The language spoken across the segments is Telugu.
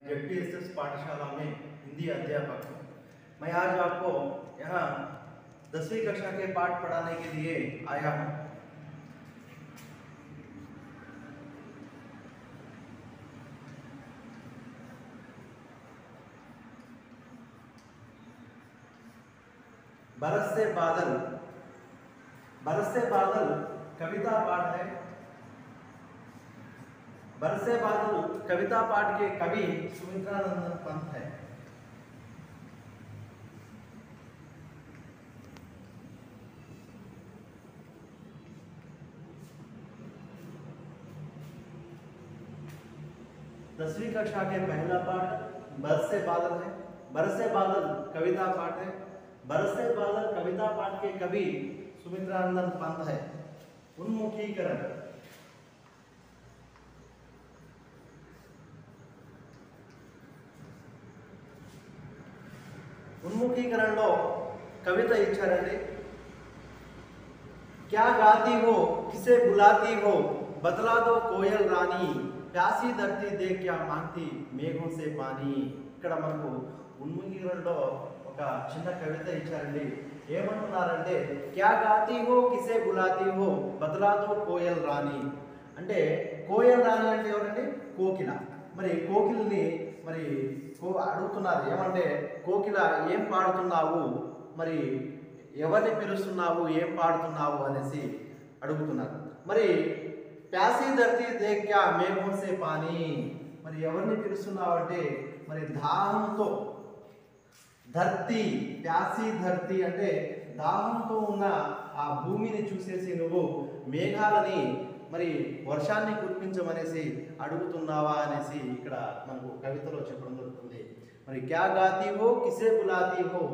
जेडपीएसएस पाठशाला में हिंदी अध्यापक हूँ मैं आज आपको यहाँ दसवीं कक्षा के पाठ पढ़ाने के लिए आया हूँ बरस से बादल बरस से बादल कविता पाठ है बरसे बादल कविता पाठ के कवि सुमित्रानंदन पंत है दसवीं कक्षा के पहला पाठ बरसे बादल है बरसे बादल कविता पाठ है बरसे बादल कविता पाठ के कवि सुमित्रानंदन पंत है उन्मुखीकरण ఉన్ముఖీకరణలో కవిత ఇచ్చారండి क्या गाती हो किसे बुलाती हो बतला दो कोयल रानी प्यासी धरती देख क्या मांगती మేఘం సే పానీ ఇక్కడ మనకు ఉన్ముఖీకరణలో ఒక చిన్న కవిత ఇచ్చారండి ఏమంటున్నారంటే క్యా గాతి హో కిసే బులాతి హో బతలా దో కోయల్ రాణి అంటే కోయల్ రాణి అంటే ఎవరండి కోకిల మరి కోకిల్ని మరి కో అడుగుతున్నారు ఏమంటే కోకిల ఏం పాడుతున్నావు మరి ఎవరిని పిలుస్తున్నావు ఏం పాడుతున్నావు అనేసి అడుగుతున్నారు మరి ప్యాసీ ధర్తీ దేక్యా మేఘంసే పానీ మరి ఎవరిని పిలుస్తున్నావు అంటే మరి దాహంతో ధర్తి ప్యాసీ ధర్తి అంటే దాహంతో ఉన్న ఆ భూమిని చూసేసి నువ్వు మేఘాలని మరి వర్షాన్ని కురిపించమనేసి అడుగుతున్నావా అనేసి ఇక్కడ మనకు కవితలో చెప్పడం జరుగుతుంది మరి క్యా గాతీ హో కిసే బులాతీ హో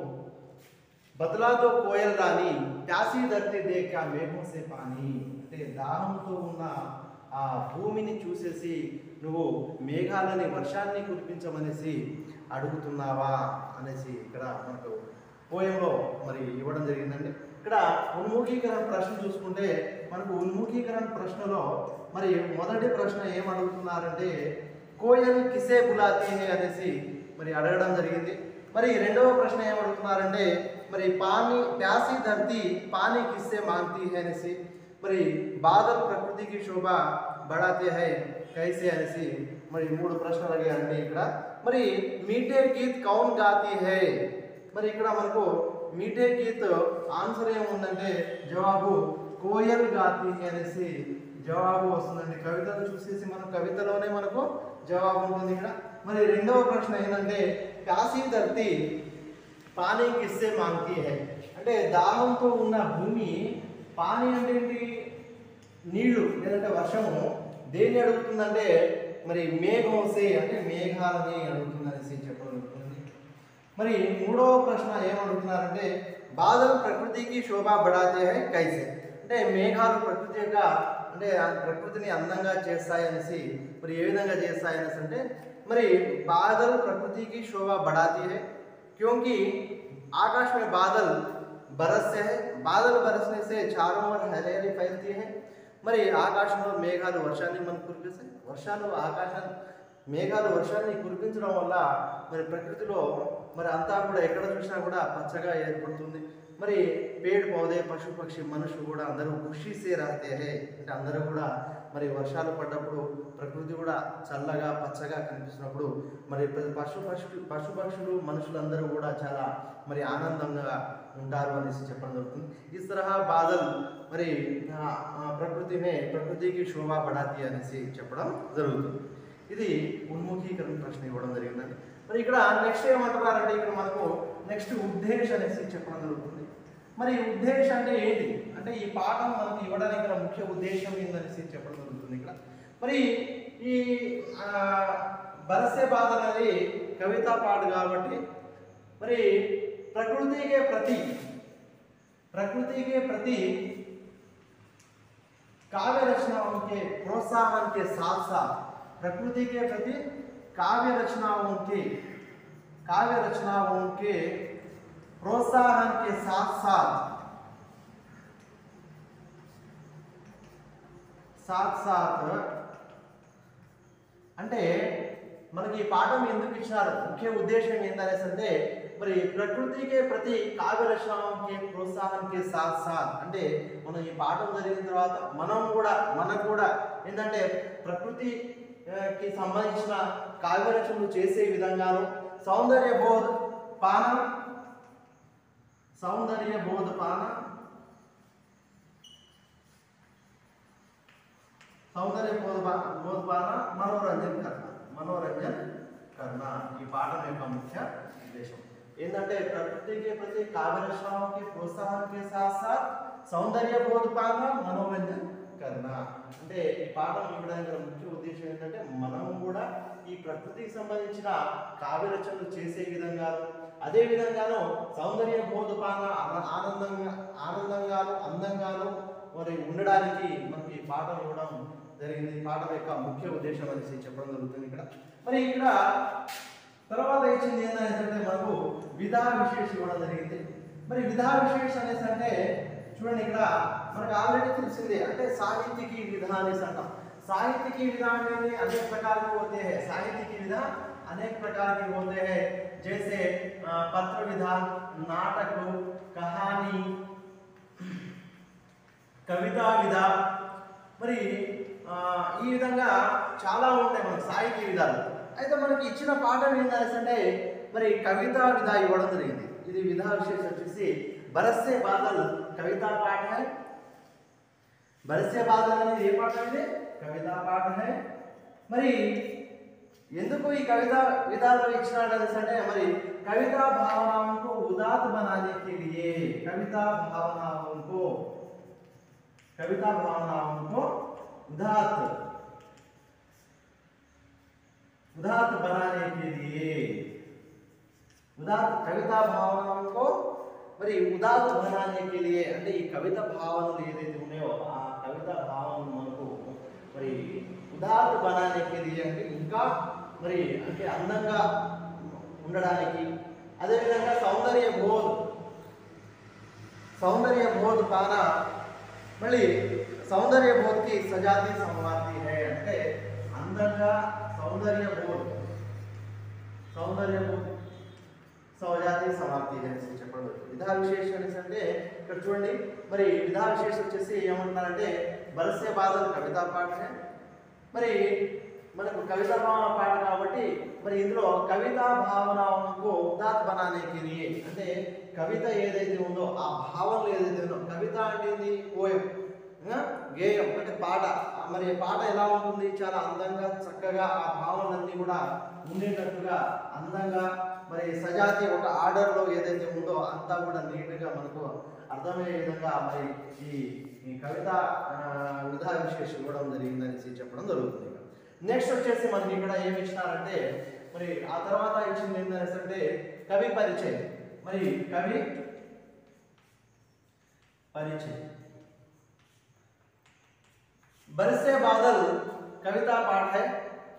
బదలాతో కోయల్ రాని ప్యాసీ ధర్తి దేక మేఘం సే పాని అంటే దాహంతో ఉన్న ఆ భూమిని చూసేసి నువ్వు మేఘాలని వర్షాన్ని కురిపించమనేసి అడుగుతున్నావా అనేసి ఇక్కడ మనకు పోయంలో మరి ఇవ్వడం జరిగిందండి ఇక్కడ ఉన్ముఖీకరణ ప్రశ్న చూసుకుంటే మనకు ఉన్ముఖీకరణ ప్రశ్నలో మరి మొదటి ప్రశ్న ఏం అడుగుతున్నారంటే కోయల్ కిసే బులాతీ హే అనేసి మరి అడగడం జరిగింది మరి రెండవ ప్రశ్న ఏం అడుగుతున్నారంటే మరి పానీ ప్యాసి ధర్తి పానీ కిస్సే మాంగ్తీ హై అనేసి మరి బాదల్ ప్రకృతికి శోభ బడాతే హై కైసే అనేసి మరి మూడు ప్రశ్నలు అడిగారండి ఇక్కడ మరి మీటే గీత్ కౌన్ గాతి హై మరి ఇక్కడ మనకు మీటే గీత్ ఆన్సర్ ఏముందంటే జవాబు కోయల్ గాతి హై అనేసి జవాబు వస్తుందండి కవితను చూసేసి మనం కవితలోనే మనకు జవాబు ఉంటుంది ఇక్కడ మరి రెండవ ప్రశ్న ఏంటంటే కాశీ ధర్తి పానీ కిస్సే మాంగ్తీ హై అంటే దాహంతో ఉన్న భూమి పానీ అంటే ఏంటి నీళ్లు లేదంటే వర్షము దేన్ని అడుగుతుందంటే మరి మేఘం సే అంటే మేఘాలని అడుగుతుందనేసి చెప్పడం జరుగుతుంది మరి మూడవ ప్రశ్న ఏమడుగుతున్నారంటే బాదల్ ప్రకృతికి శోభ బడాతే హై కైసే అంటే మేఘాలు ప్రకృతి యొక్క అంటే ఆ ప్రకృతిని అందంగా చేస్తాయనేసి మరి ఏ విధంగా చేస్తాయనేసి అంటే మరి బాదల్ ప్రకృతికి శోభ बढ़ाती है क्योंकि आकाश में बादल बरसते हैं बादल बरसने से चारों ओर हरियाली फैलती है మరి ఆకాశంలో మేఘాలు వర్షాన్ని మనకు కురిపిస్తాయి వర్షాలు ఆకాశాన్ని మేఘాలు వర్షాన్ని కురిపించడం వల్ల మరి ప్రకృతిలో మరి అంతా కూడా ఎక్కడ చూసినా కూడా పచ్చగా ఏర్పడుతుంది మరి పేడ్ పౌదే పశు పక్షి మనుషులు కూడా అందరూ ఖుషి సే రహతే హే అంటే అందరూ కూడా మరి వర్షాలు పడ్డప్పుడు ప్రకృతి కూడా చల్లగా పచ్చగా కనిపిస్తున్నప్పుడు మరి ప్ర- పశు పశు పశు పక్షులు మనుషులందరూ కూడా చాలా మరి ఆనందంగా ఉంటారు అనేసి చెప్పడం జరుగుతుంది ఈ తరహా బాధలు మరి ఆ, ఆ ప్రకృతినే ప్రకృతికి శోభా పడాతి అనేసి చెప్పడం జరుగుతుంది ఇది ఉన్ముఖీకరణ ప్రశ్న ఇవ్వడం జరిగిందండి మరి ఇక్కడ నెక్స్ట్ ఏమంటున్నారంటే ఇక్కడ మనకు నెక్స్ట్ ఉద్దేశ అనేసి చెప్పడం జరుగుతుంది మరి ఉద్దేశ అంటే ఏంటి అంటే ఈ పాఠం మనకి ఇవ్వడానికి గల ముఖ్య ఉద్దేశం ఏందనేసి చెప్పడం జరుగుతుంది ఇక్కడ మరి ఈ ఆ, బరసే బాధ అనేది కవితా పాట కాబట్టి మరి ప్రకృతికే ప్రతి ప్రకృతికే ప్రతి काव्य रचनाओं के प्रोत्साहन के साथ साथ प्रकृति के प्रति काव्य रचनाओं के काव्य रचनाओं के प्रोत्साहन के साथ साथ साथ साथ అంటే మనకి ఈ పాఠం ఎందుకు ఇచ్చినారు ముఖ్య ఉద్దేశం ఏంటనేసి అంటే మరి ప్రకృతికే ప్రతి కావ్య రచనకి ప్రోత్సాహానికి సాత్ సాత్ అంటే మనం ఈ పాఠం జరిగిన తర్వాత మనం కూడా మనకు కూడా ఏంటంటే ప్రకృతి ఆ, కి సంబంధించిన కావ్య రచనలు చేసే విధంగాను సౌందర్య బోధ పాన సౌందర్య బోధ పాన సౌందర్య బోధ బోధపాన మనోరంజన్ కర్ణ మనోరంజన్ కర్ణ ఈ పాఠం యొక్క ముఖ్య ఉద్దేశం ఏంటంటే ప్రకృతికి ప్రతి కావ్యరచనాకి ప్రోత్సాహానికి సాత్ సాత్ సౌందర్య బోధపాన మనోరంజన్ కర్ణ అంటే ఈ పాఠం ఇవ్వడానికి గల ముఖ్య ఉద్దేశం ఏంటంటే మనం కూడా ఈ ప్రకృతికి సంబంధించిన కావ్యరచనలు చేసే విధంగా అదే విధంగాను సౌందర్య బోధపాన ఆన- ఆనందంగా ఆనందంగాను అందంగాను మరి ఉండడానికి మనకి ఈ పాఠం ఇవ్వడం జరిగింది ఈ పాఠం యొక్క ముఖ్య ఉద్దేశం అనేసి చెప్పడం జరుగుతుంది ఇక్కడ మరి ఇక్కడ తర్వాత ఇచ్చింది ఏంటంటే మనకు విధా విశేష ఇవ్వడం జరిగింది మరి విధా విశేష అనేసి అంటే చూడండి ఇక్కడ మనకు ఆల్రెడీ తెలిసిందే అంటే సాహిత్యకి విధా అనేసి అంటాం साहित्य की विधा में अनेक प्रकार के होते हैं साहित्य की विधा अनेक प्रकार के होते हैं जैसे अ, पत्र विधा नाटक कहानी కవితా విధ మరి ఆ, ఈ విధంగా చాలా ఉంటాయి మనకు సాహిత్య విధాలు అయితే మనకి ఇచ్చిన పాఠం ఏంటనేసి అంటే మరి కవితా విధ ఇవ్వడం జరిగింది ఇది విధా విశేషం వచ్చేసి బరస్సే బాధలు కవితా పాఠ है బరస్సే బాధలు అనేది ఏ పాఠం ఇది కవితా పాఠ है మరి ఎందుకు ఈ కవిత విధాలు ఇచ్చినాడు అనేసి అంటే మరి కవితా భావनाओं को उदात बनाने के लिए कविता भावनाओं को कविता भावनाओं को उदात उदात बनाने के लिए ఉదాత్ కవితా భావనకు మరి ఉదాత్ బనానే लिए అంటే ఈ కవిత భావనలు ఏదైతే ఉన్నాయో ఆ కవిత భావనలు మనకు మరి ఉదాత్ బనానే लिए అంటే ఇంకా మరి అంటే అందంగా ఉండడానికి అదేవిధంగా సౌందర్య బోధ్ సౌందర్య బోధ్ పాన మళ్ళీ సౌందర్య బోధ్కి సజాతి సంవాతి హే అంటే అందంగా సౌందర్య బోధ్ సౌందర్య బోధ్ సౌజాతి సమాప్తి అనేసి చెప్పడం విధా విశేష అనేసి అంటే ఇక్కడ చూడండి మరి విధా విశేష వచ్చేసి ఏమంటున్నారంటే బరసే బాధలు కవితా పాఠ మరి మనకు కవితా భావన పాట కాబట్టి మరి ఇందులో కవితా భావనకు ఉదాత్ బనానేకి लिए అంటే కవిత ఏదైతే ఉందో ఆ భావనలు ఏదైతే ఉందో కవిత అంటే ఏంది పోయం గేయం అంటే పాట ఆ మరి పాట ఎలా ఉంటుంది చాలా అందంగా చక్కగా ఆ భావనలన్నీ కూడా ఉండేటట్టుగా అందంగా మరి సజాతి ఒక ఆర్డర్లో ఏదైతే ఉందో అంతా కూడా నీట్గా మనకు అర్థమయ్యే విధంగా మరి ఈ ఈ కవిత ఆ, విధా విశేషం ఇవ్వడం జరిగిందనేసి చెప్పడం జరుగుతుంది నెక్స్ట్ వచ్చేసి మనకి ఇక్కడ ఏమి ఇచ్చినారంటే మరి ఆ తర్వాత ఇచ్చింది ఏంటనేసి అంటే కవి పరిచయం మరి కవి పరిచయం बरसे बादल कविता पाठ है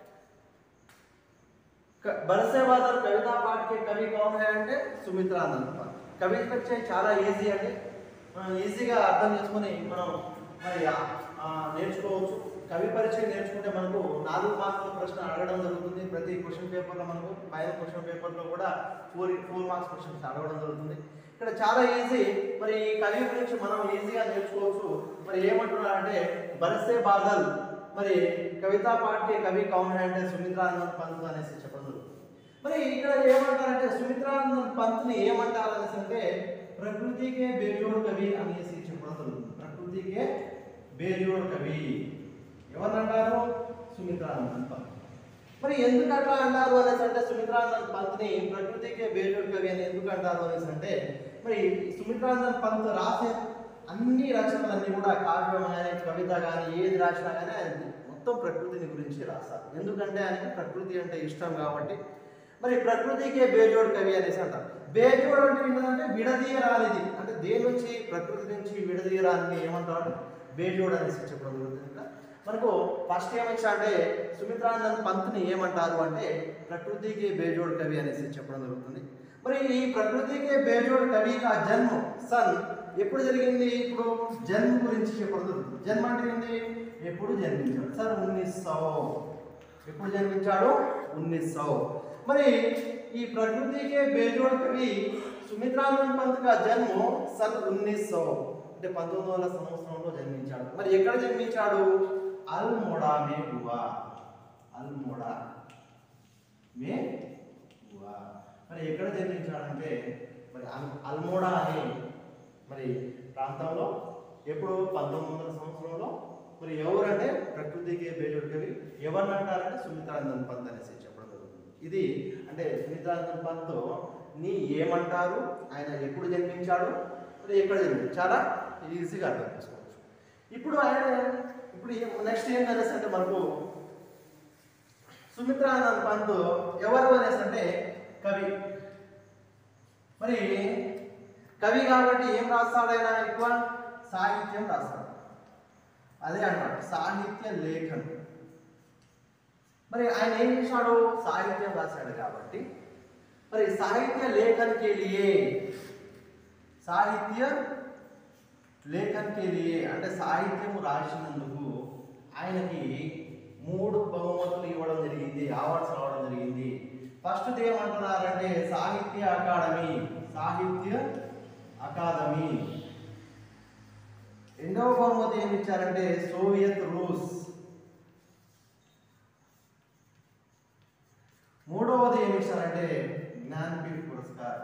క- బరసే బాదల్ కవితా పాఠ్ కే కవి కౌన్ హై అంటే సుమిత్రానంద్ పాల్ కవి పరిచయం చాలా ఈజీ అండి మనం ఈజీగా అర్థం చేసుకొని మనం మరి ఆ- ఆ నేర్చుకోవచ్చు కవి పరిచయం నేర్చుకుంటే మనకు నాలుగు మార్కుల ప్రశ్న అడగడం జరుగుతుంది ప్రతి క్వశ్చన్ పేపర్లో మనకు పైన క్వశ్చన్ పేపర్లో కూడా ఫోర్ ఫోర్ మార్క్స్ క్వశ్చన్స్ అడగడం జరుగుతుంది ఇక్కడ చాలా ఈజీ మరి ఈ కవి గురించి మనం ఈజీగా నేర్చుకోవచ్చు మరి ఏమంటున్నారంటే బరసే బాదల్ మరి కవితా పాఠ్య కవి కౌన్ హై అంటే సుమిత్రానందన్ పంత్ అనేసి చెప్పడం జరుగుతుంది. మరి ఇక్కడ ఏమంటారంటే సుమిత్రానందన్ పంత్ని ఏమంటారు అనేసి అంటే ప్రకృతికే బేజోడ్ కవి అనేసి చెప్పడం జరుగుతుంది ప్రకృతికే బేజోడ్ కవి ఎవరంటారు సుమిత్రానందన్ పంత్ మరి ఎందుకు అట్లా అంటారు అనేసి అంటే సుమిత్రానందన్ పంత్ని ప్రకృతికే బేజోడ్ కవి అని ఎందుకు అంటారు అనేసి అంటే మరి సుమిత్రానందన్ పంత్ రాసే అన్ని రచనలన్నీ కూడా కావ్యం కానీ కవిత కానీ ఏది రాసినా కానీ ఆయన మొత్తం ప్రకృతిని గురించి రాస్తారు ఎందుకంటే ఆయనకి ప్రకృతి అంటే ఇష్టం కాబట్టి మరి ప్రకృతికే బేజోడ్ కవి అనేసి అంటారు బేజోడ్ అంటే ఏంటంటే విడదీయరానిది అంటే దేని నుంచి ప్రకృతి నుంచి విడదీయరాని ఏమంటారు బేజోడ్ అనేసి చెప్పడం జరుగుతుంది ఇంకా మనకు ఫస్ట్ ఏమొచ్చా అంటే సుమిత్రానందన్ పంత్ని ఏమంటారు అంటే ప్రకృతికి బేజోడ్ కవి అనేసి చెప్పడం జరుగుతుంది మరి ఈ ప్రకృతికి బేజోడ్ కవి కా జన్మ సన్ ఎప్పుడు జరిగింది ఇప్పుడు జన్మ గురించి చెప్పడం జరుగుతుంది జన్మ అంటే ఏంటి ఎప్పుడు జన్మించాడు సార్ ఉన్నీస్ ఎప్పుడు జన్మించాడు उन्नीस सौ మరి ఈ ప్రకృతికే బేజోడ్ కవి సుమిత్రానంద్ పంత్ కా జన్మ సన్ ఉన్నిస్ సౌ అంటే పంతొమ్మిది వందల సంవత్సరంలో జన్మించాడు మరి ఎక్కడ జన్మించాడు అల్మోడా మే హువా అల్మోడా మే హువా మరి ఎక్కడ జన్మించాడంటే మరి అల్ అల్మోడా అనే మరి ప్రాంతంలో ఎప్పుడు పంతొమ్మిది వందల సంవత్సరంలో మరి ఎవరంటే ప్రకృతికి బేజోడ్ కవి ఎవరిని అంటారంటే సుమిత్రానందన్ పంత్ అనేసి చెప్పడం జరుగుతుంది ఇది అంటే సుమిత్రానందన్ పంత్ ని ఏమంటారు ఆయన ఎప్పుడు జన్మించాడు మరి ఎక్కడ జన్మించాడు చాలా ఈజీగా అర్థం చేసుకోవచ్చు ఇప్పుడు ఆయన ఇప్పుడు నెక్స్ట్ ఏం అనేసి అంటే మనకు సుమిత్రానందన్ పంత్ ఎవరు అనేసి అంటే కవి మరి కవి కాబట్టి ఏం రాస్తాడు ఆయన ఎక్కువ సాహిత్యం రాస్తాడు అదే అన్నమాట సాహిత్య లేఖనం మరి ఆయన ఏం చేశాడు సాహిత్యం రాశాడు కాబట్టి మరి సాహిత్య లేఖన్ కే లియే సాహిత్య లేఖన్ కే లియే అంటే సాహిత్యం రాసినందుకు ఆయనకి మూడు బహుమతులు ఇవ్వడం జరిగింది అవార్డ్స్ రావడం జరిగింది ఫస్ట్ ఏమంటున్నారంటే సాహిత్య అకాడమీ సాహిత్య అకాదమీ రెండవ బహుమతి ఏమి ఇచ్చారంటే సోవియత్ రూస్ మూడవది ఏమి ఇచ్చారంటే జ్ఞాన్పీఠ్ పురస్కార్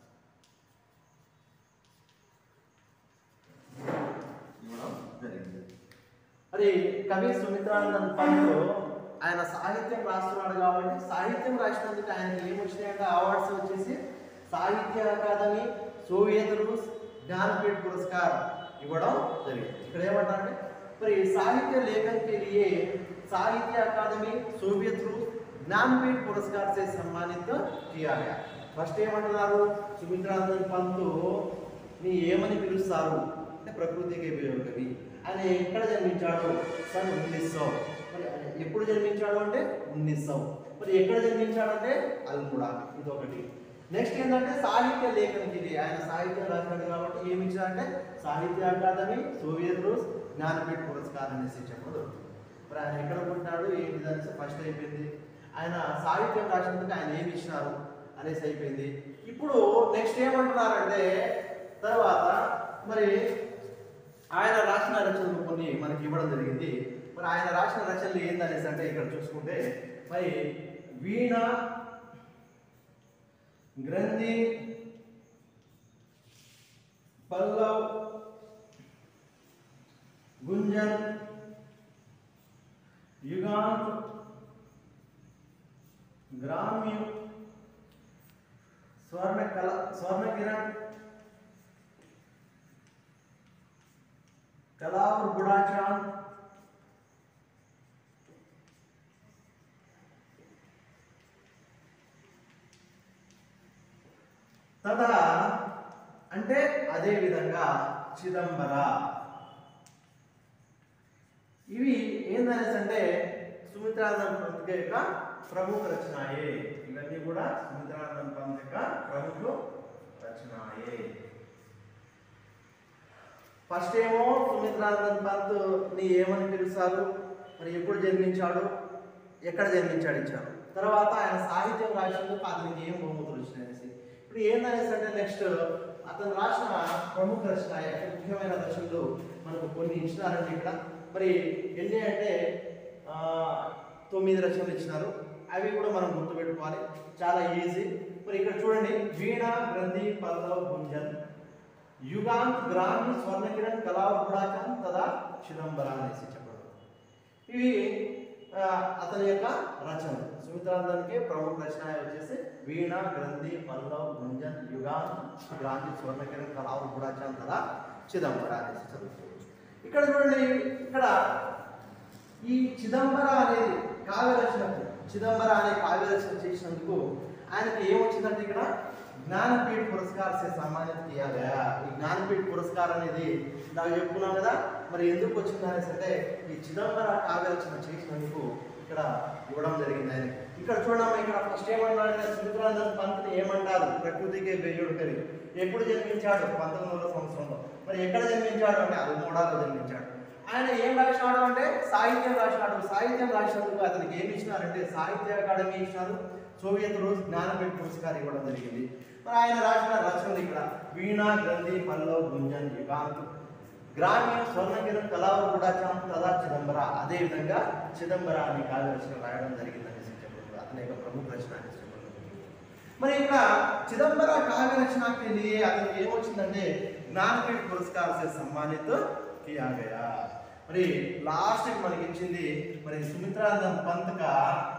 ఇవ్వడం జరిగింది మరి కవి సుమిత్రానందన్ పంత్ ఆయన సాహిత్యం రాస్తున్నాడు కాబట్టి సాహిత్యం రాసినందుకు ఆయనకి ఏమి వచ్చినాయంటే అవార్డ్స్ వచ్చేసి సాహిత్య అకాదమీ సోవియత్ రూస్ జ్ఞానపీఠ్ పురస్కార్ ఇవ్వడం జరిగింది ఇక్కడ ఏమంటారంటే మరి సాహిత్య లేఖన్ के लिए साहित्य अकादमी सोवियत रूस ज्ञानपीठ पुरस्कार से सम्मानित किया गया ఫస్ట్ ఏమంటున్నారు సుమిత్రానందన్ పంత్ ని ఏమని పిలుస్తారు అంటే ప్రకృతికి బేజోడ్ కవి ఆయన ఎక్కడ జన్మించాడు సన్ ఉన్నిస్ సౌ మరి ఆయన ఎప్పుడు జన్మించాడు అంటే ఉన్నిస్ సౌ మరి ఎక్కడ జన్మించాడు అంటే అల్ముడా ఇది ఒకటి నెక్స్ట్ ఏంటంటే సాహిత్య లేఖనకి ఇది ఆయన సాహిత్యం రాశాడు కాబట్టి ఏమి ఇచ్చారంటే సాహిత్య అకాదమీ సోవియత్ రూస్ జ్ఞానపీఠ పురస్కారం అనేసి చెప్పదు మరి ఆయన ఎక్కడ పుట్టినాడు ఏంటి అనేసి ఫస్ట్ అయిపోయింది ఆయన సాహిత్యం రాసినందుకు ఆయన ఏమి ఇచ్చినారు అనేసి అయిపోయింది ఇప్పుడు నెక్స్ట్ ఏమంటున్నారంటే తర్వాత మరి ఆయన రాసిన రచనలు కొన్ని మనకి ఇవ్వడం జరిగింది మరి ఆయన రాసిన రచనలు ఏందనేసి అంటే ఇక్కడ చూసుకుంటే మరి వీణ గ్రంథి పల్లవ్ గుంజన్ యుగాంత్ గ్రామ్య స్వర్ణ కల స్వర్ణ కిరణ్ कला और बुढ़ा चांद తదా అంటే అదే విధంగా చిదంబర ఇవి ఏందనేసి అంటే సుమిత్రానందన్ పంత్ యొక్క ప్రముఖ రచనాయే ఇవన్నీ కూడా సుమిత్రానందన్ పంత్ యొక్క ప్రముఖ రచనాయే ఫస్ట్ ఏమో సుమిత్రానందన్ పంత్ ని ఏమని పిలుస్తారు మరి ఎప్పుడు జన్మించాడు ఎక్కడ జన్మించాడు ఇచ్చారు తర్వాత ఆయన సాహిత్యం రాసినందుకు అతనికి ఏం బహుమతులు వచ్చినాయి అనేసి ఇప్పుడు ఏందనేసి అంటే నెక్స్ట్ అతను రాసిన ప్రముఖ రచన అంటే ముఖ్యమైన రచనలు మనకు కొన్ని ఇచ్చినారండి ఇక్కడ మరి ఎన్ని అంటే ఆ, తొమ్మిది రచనలు ఇచ్చినారు అవి కూడా మనం గుర్తుపెట్టుకోవాలి చాలా ఈజీ మరి ఇక్కడ చూడండి వీణ గ్రంథి పల్లవ్ గుంజన్ యుగాంత్ గ్రామి స్వర్ణకిరణ్ కళాపుడాచన్ తదా చిదంబర అనేసి చెప్పడం ఇవి ఆ, అతని యొక్క రచన సుమిత్రానందన్కి ప్రముఖ రచన వచ్చేసి వీణ గ్రంథి పల్లవ్ గుంజన్ యుగాంత్ గ్రాంతి స్వర్ణకిరణ్ కళాపుడాచన్ తదా చిదంబర అనేసి చదువుకోవచ్చు ఇక్కడ చూడండి ఇక్కడ ఈ చిదంబర అనేది కావ్య రచనకు చిదంబర అనే కావ్య రచన చేసినందుకు ఆయనకి ఏమొచ్చిందంటే ఇక్కడ జ్ఞానపీఠ పురస్కార్ సే సన్మానిత కియా గయా ఈ జ్ఞానపీఠ పురస్కార్ అనేది నాకు చెప్పుకున్నాం కదా మరి ఎందుకు వచ్చింది అనేసి అంటే ఈ చిదంబర కావ్య రచన చేసినందుకు ఇక్కడ ఇవ్వడం జరిగింది ఆయన ఇక్కడ చూడమ్మా ఇక్కడ ఫస్ట్ ఏమన్నాడు సుమిత్రానందన్ పంత్ని ఏమంటారు ప్రకృతికే బేయుడు కరి ఎప్పుడు జన్మించాడు పంతొమ్మిది వందల సంవత్సరంలో మరి ఎక్కడ జన్మించాడు అంటే అల్మోడాలో జన్మించాడు ఆయన ఏం రాసినాడు అంటే సాహిత్యం రాసినాడు సాహిత్యం రాసినందుకు అతనికి ఏమి ఇచ్చినారంటే సాహిత్య అకాడమీ ఇచ్చినారు సోవియత్ రూస్ జ్ఞానపీఠ పురస్కారం ఇవ్వడం జరిగింది మరి ఆయన రాసిన రచనలు ఇక్కడ వీణా గ్రంథి పల్లవ్ గుంజన్ యుగాంత్ గ్రామీణ స్వర్ణగిరం కళావు కూడా తదా చిదంబర అదే విధంగా చిదంబర అనే కావ్య రచన రాయడం జరిగిందనేసి చెప్పారు అతని యొక్క ప్రముఖ రచన అనేసి చెప్పారు మరి ఇక్కడ చిదంబర కావ్య రచన के लिए అతనికి ఏమొచ్చిందంటే జ్ఞానపీఠ పురస్కార్ సే సమ్మానిత్ కియా గయా మరి లాస్ట్ కి మనకి ఇచ్చింది మరి సుమిత్రానందన్ పంత్ కా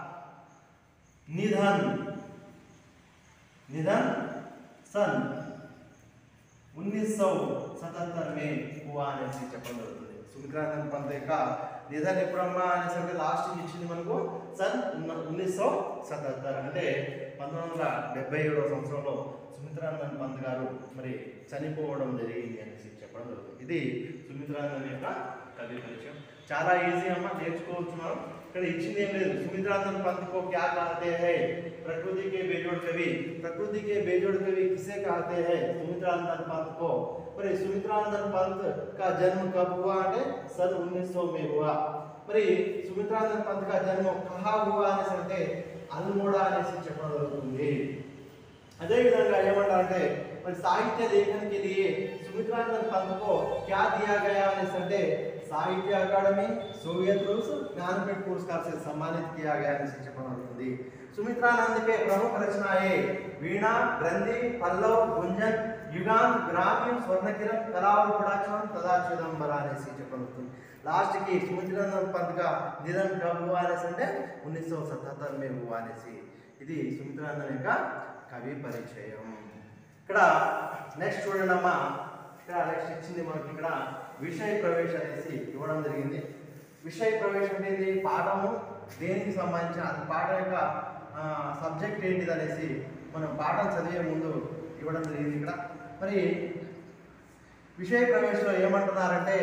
నిధన్ నిధన్ సన్ उन्नीस सौ सतहत्तर में हुआ అనేసి చెప్పడం జరుగుతుంది సుమిత్రానందన్ పంత్ యొక్క నిధన్ ఎప్పుడమ్మా అనేసి అంటే లాస్ట్ ఇచ్చింది మనకు సన్ ఉన్నీస్ సో సతహత్తర్ అంటే పంతొమ్మిది వందల డెబ్బై ఏడవ సంవత్సరంలో సుమిత్రానందన్ పంత్ గారు మరి చనిపోవడం జరిగింది అనేసి చెప్పడం జరుగుతుంది ఇది సుమిత్రానందన్ యొక్క కవి పరిచయం చాలా ఈజీ అమ్మ నేర్చుకోవచ్చు మనం ఇక్కడ ఇచ్చింది ఏం లేదు సుమిత్రానందన్ पंत को क्या कहते हैं प्रकृति के बेजोड़ कवि प्रकृति के बेजोड़ कवि किसे कहते हैं सुमित्रानंदन पंत को पर सुमित्रानंदन पंत का जन्म कब हुआ అంటే सन 1900 में हुआ మరి సుమిత్రానందన్ పంత్ का जन्म कहाँ हुआ అనేసి అంటే అల్మోడా అనేసి చెప్పడం జరుగుతుంది అదే విధంగా ఏమంటారంటే మరి సాహిత్య లేఖन के लिए सुमित्रानंदन पंत को क्या दिया गया అనేసి అంటే साहित्य अकादमी सोवियत रूस ज्ञानपीठ पुरस्कार से सम्मानित किया गया అనేసి చెప్పడం జరుగుతుంది सुमित्रानंद के प्रमुख रचनाएं वीणा ग्रंथि पल्लव गुंजन युगांत ग्रामीण स्वर्णकिरण कला और पड़ाचन तदा चिदंबर అనేసి చెప్పడం జరుగుతుంది లాస్ట్ కి సుమిత్రానందన్ పంత్ గా నిధన్ కబ్ హువా అనేసి అంటే 1977 में हुआ అనేసి ఇది సుమిత్రానందన్ యొక్క కవి పరిచయం ఇక్కడ నెక్స్ట్ చూడండి అమ్మా ఇక్కడ నెక్స్ట్ ఇచ్చింది మనకి ఇక్కడ విషయ ప్రవేశ అనేసి ఇవ్వడం జరిగింది విషయ ప్రవేశం అనేది పాఠము దేనికి సంబంధించిన అది పాఠం యొక్క సబ్జెక్ట్ ఏంటిది అనేసి మనం పాఠం చదివే ముందు ఇవ్వడం జరిగింది ఇక్కడ మరి విషయ ప్రవేశంలో ఏమంటున్నారంటే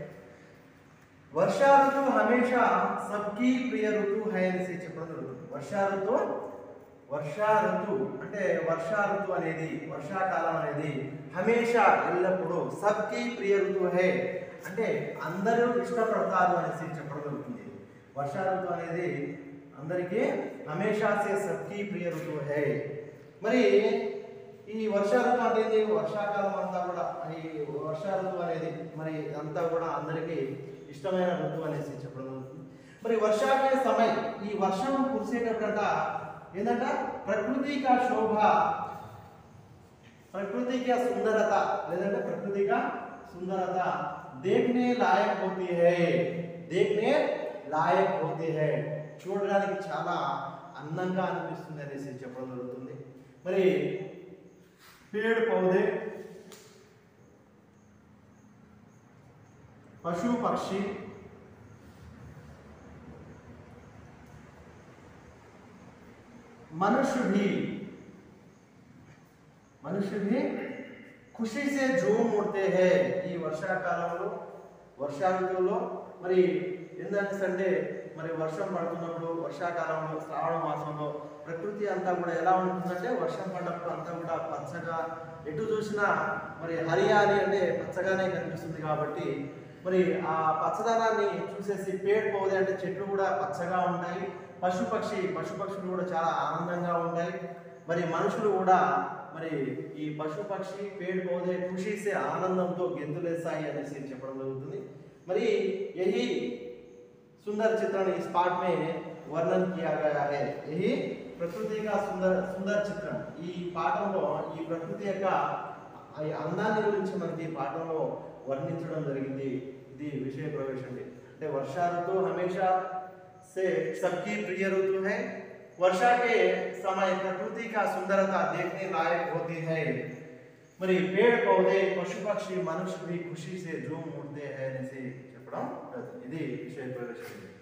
వర్షా ఋతు హమేషా సబ్కి ప్రియ ఋతు హై అనేసి చెప్పడం జరుగుతుంది వర్షా ఋతు వర్షా ఋతు అంటే వర్షా ఋతు అనేది వర్షాకాలం అనేది హమేషా ఎల్లప్పుడూ సబ్కి ప్రియ ఋతు హే అంటే అందరూ ఇష్టపడతారు అనేసి చెప్పడం జరుగుతుంది వర్షా ఋతు అనేది అందరికీ హమేషా సే సబ్కి ప్రియ ఋతు హే మరి ఈ వర్షా ఋతు అంటే ఏంది వర్షాకాలం అంతా కూడా ఈ వర్షా ఋతు అనేది మరి అంతా కూడా అందరికీ ఇష్టమైన ఋతువు అనేసి చెప్పడం జరుగుతుంది మరి వర్షాకే సమయం ఈ వర్షం కురిసేటప్పుడంట ఏంటంట ప్రకృతి కా శోభ ప్రకృతి కా సుందరత లేదంటే ప్రకృతి కా సుందరత देखने लायक होती है देखने లాయక్ होती है చూడడానికి చాలా అందంగా అనిపిస్తుంది అనేసి చెప్పడం జరుగుతుంది మరి पेड़ पौधे पशु पक्षी मनुष्य भी मनुष्य भी ఖుషి సే జూమ్ ఉడితే హే ఈ వర్షాకాలంలో వర్షా ఋతువులో మరి ఏంటంటే అంటే మరి వర్షం పడుతున్నప్పుడు వర్షాకాలంలో శ్రావణ మాసంలో ప్రకృతి అంతా కూడా ఎలా ఉంటుందంటే వర్షం పడ్డప్పుడు అంతా కూడా పచ్చగా ఎటు చూసినా మరి హరియాలి అంటే పచ్చగానే కనిపిస్తుంది కాబట్టి మరి ఆ పచ్చదనాన్ని చూసేసి పేడ్ పౌదే అంటే చెట్లు కూడా పచ్చగా ఉంటాయి పశు పక్షి పశు పక్షులు కూడా చాలా ఆనందంగా ఉంటాయి మరి మనుషులు కూడా మరి ఈ పశు పక్షి పేడ్ పౌదే ఖుషి సే ఆనందంతో గెంతులేస్తాయి అనేసి చెప్పడం జరుగుతుంది మరి యహి सुंदर चित्रण इस पाठ में वर्णन किया गया है यही ప్రకృతి యొక్క సుందర సుందర చిత్రం ఈ పాఠంలో ఈ ప్రకృతి యొక్క ఆ అందాన్ని గురించి మనకి ఈ పాఠంలో వర్ణించడం జరిగింది ఇది విషయ ప్రవేశం అంటే వర్షా ఋతు హమేషా से सबकी प्रिय ऋतु है वर्षा के समय प्रकृति का सुंदरता देखने लायक होती है మరి పేड़ పౌదే పశు పక్షి మనుషు भी खुशी से झूम उठते हैं అనేసి చెప్పడం జరుగుతుంది. ఇది విషయ ప్రవేశం